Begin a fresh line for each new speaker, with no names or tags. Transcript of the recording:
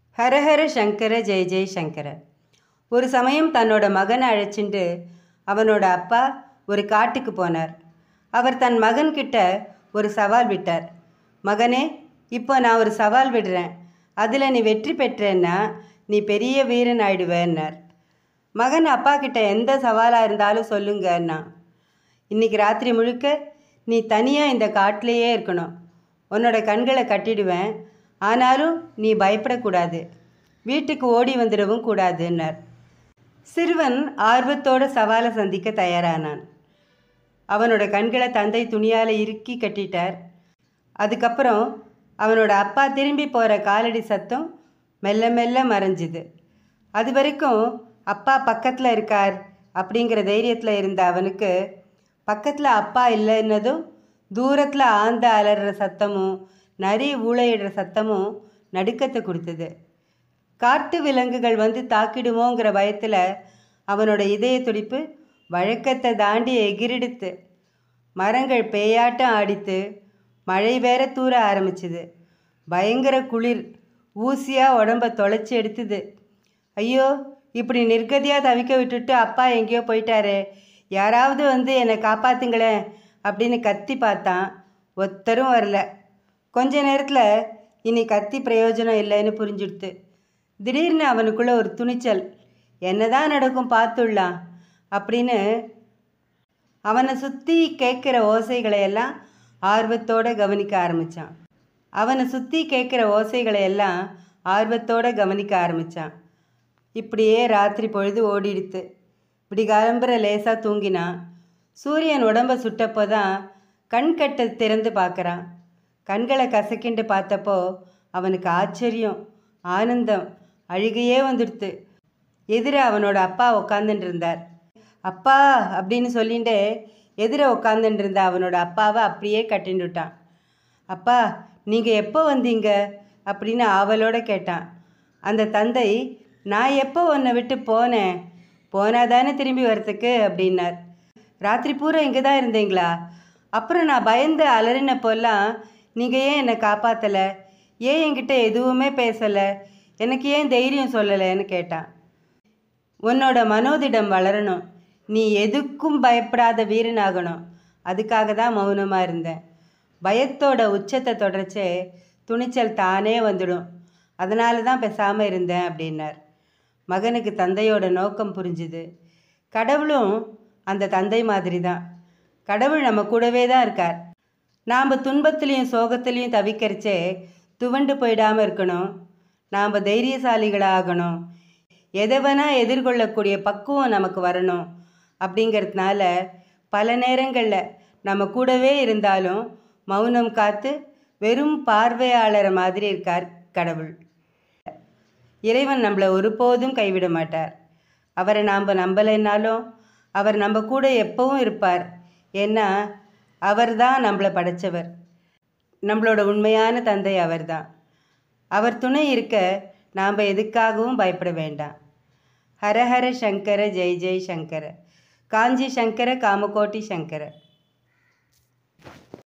ஹரஹர சங்கர ஜெய ஜெய சங்கர ஒரு சமயம் தன்னோட மகனை அழைச்சிட்டு அவனோட அப்பா ஒரு காட்டுக்கு போனார் அவர் தன் மகன்கிட்ட ஒரு சவால் விட்டார் மகனே இப்போ நான் ஒரு சவால் விடுறேன் அதில் நீ வெற்றி பெற்றேன்னா நீ பெரிய வீரன் ஆயிடுவேன்னார் மகன் அப்பா கிட்ட எந்த சவாலாக இருந்தாலும் சொல்லுங்கன்னா இன்னைக்கு ராத்திரி முழுக்க நீ தனியாக இந்த காட்டிலேயே இருக்கணும் உன்னோட கண்களை கட்டிடுவேன் ஆனாலும் நீ பயப்படக்கூடாது வீட்டுக்கு ஓடி வந்துடவும் கூடாதுன்னார் சிறுவன் ஆர்வத்தோட சவாலை சந்திக்க தயாரானான் அவனோட கண்களை தந்தை துணியால் இறுக்கி கட்டிட்டார் அதுக்கப்புறம் அவனோட அப்பா திரும்பி போகிற காலடி சத்தம் மெல்ல மெல்ல மறைஞ்சுது அது வரைக்கும் அப்பா பக்கத்தில் இருக்கார் அப்படிங்கிற தைரியத்தில் இருந்த அவனுக்கு பக்கத்தில் அப்பா இல்லைன்னதும் தூரத்தில் ஆந்த அலற சத்தமும் நரி ஊழையிடுற சத்தமும் நடுக்கத்தை கொடுத்தது காட்டு விலங்குகள் வந்து தாக்கிடுமோங்கிற பயத்தில் அவனோட இதய துடிப்பு வழக்கத்தை தாண்டி எகிரிடுத்து மரங்கள் பேயாட்டம் ஆடித்து மழை வேற தூர ஆரம்பிச்சுது பயங்கர குளிர் ஊசியாக உடம்ப தொலைச்சி எடுத்துது ஐயோ இப்படி நிர்கதியாக தவிக்க விட்டுட்டு அப்பா எங்கேயோ போயிட்டாரே யாராவது வந்து என்னை காப்பாத்துங்களேன் அப்படின்னு கத்தி பார்த்தான் ஒத்தரும் வரல கொஞ்ச நேரத்தில் இனி கத்தி பிரயோஜனம் இல்லைன்னு புரிஞ்சுடுத்து திடீர்னு அவனுக்குள்ள ஒரு துணிச்சல் என்னதான் நடக்கும் பார்த்துடலாம் அப்படின்னு அவனை சுற்றி கேட்குற ஓசைகளை எல்லாம் ஆர்வத்தோடு கவனிக்க ஆரம்பித்தான் அவனை சுற்றி கேட்குற ஓசைகளை எல்லாம் ஆர்வத்தோடு கவனிக்க ஆரம்பித்தான் இப்படியே ராத்திரி பொழுது ஓடிடுத்து இப்படி கிளம்புற லேசாக தூங்கினான் சூரியன் உடம்ப சுட்டப்போ தான் கண் கட்டை திறந்து பார்க்குறான் கண்களை கசக்கிண்டு பார்த்தப்போ அவனுக்கு ஆச்சரியம் ஆனந்தம் அழுகையே வந்துடுத்து எதிர அவனோட அப்பா உக்காந்துட்டு இருந்தார் அப்பா அப்படின்னு சொல்லிட்டு எதிர உக்காந்துட்டு இருந்த அவனோட அப்பாவை அப்படியே கட்டிண்டுட்டான் அப்பா நீங்கள் எப்போ வந்தீங்க அப்படின்னு ஆவலோட கேட்டான் அந்த தந்தை நான் எப்போ உன்னை விட்டு போனேன் போனால் தானே திரும்பி வரத்துக்கு அப்படின்னார் ராத்திரி பூரா இங்கே தான் இருந்தீங்களா அப்புறம் நான் பயந்து அலறினப்போல்லாம் நீங்கள் ஏன் என்னை காப்பாற்றலை ஏன் என்கிட்ட எதுவுமே பேசலை எனக்கு ஏன் தைரியம் சொல்லலைன்னு கேட்டான் உன்னோட மனோதிடம் வளரணும் நீ எதுக்கும் பயப்படாத வீரனாகணும் அதுக்காக தான் மௌனமாக இருந்தேன் பயத்தோட உச்சத்தை தொடர்ச்சே துணிச்சல் தானே வந்துடும் அதனால தான் பேசாமல் இருந்தேன் அப்படின்னார் மகனுக்கு தந்தையோட நோக்கம் புரிஞ்சுது கடவுளும் அந்த தந்தை மாதிரி தான் கடவுள் நம்ம கூடவே தான் இருக்கார் நாம் துன்பத்துலேயும் சோகத்துலேயும் தவிக்கிறச்சே துவண்டு போயிடாமல் இருக்கணும் நாம் தைரியசாலிகளாகணும் எதை வேணால் எதிர்கொள்ளக்கூடிய பக்குவம் நமக்கு வரணும் அப்படிங்கிறதுனால பல நேரங்களில் நம்ம கூடவே இருந்தாலும் மௌனம் காத்து வெறும் பார்வையாளர் மாதிரி இருக்கார் கடவுள் இறைவன் நம்மளை ஒருபோதும் கைவிட மாட்டார் அவரை நாம் நம்பலைன்னாலும் அவர் நம்ம கூட எப்பவும் இருப்பார் ஏன்னா அவர் தான் நம்மளை படைச்சவர் நம்மளோட உண்மையான தந்தை அவர்தான் அவர் துணை இருக்க நாம் எதுக்காகவும் பயப்பட வேண்டாம் ஹரஹர சங்கர ஜெய் ஜெய் சங்கர காஞ்சி சங்கர காமகோட்டி சங்கர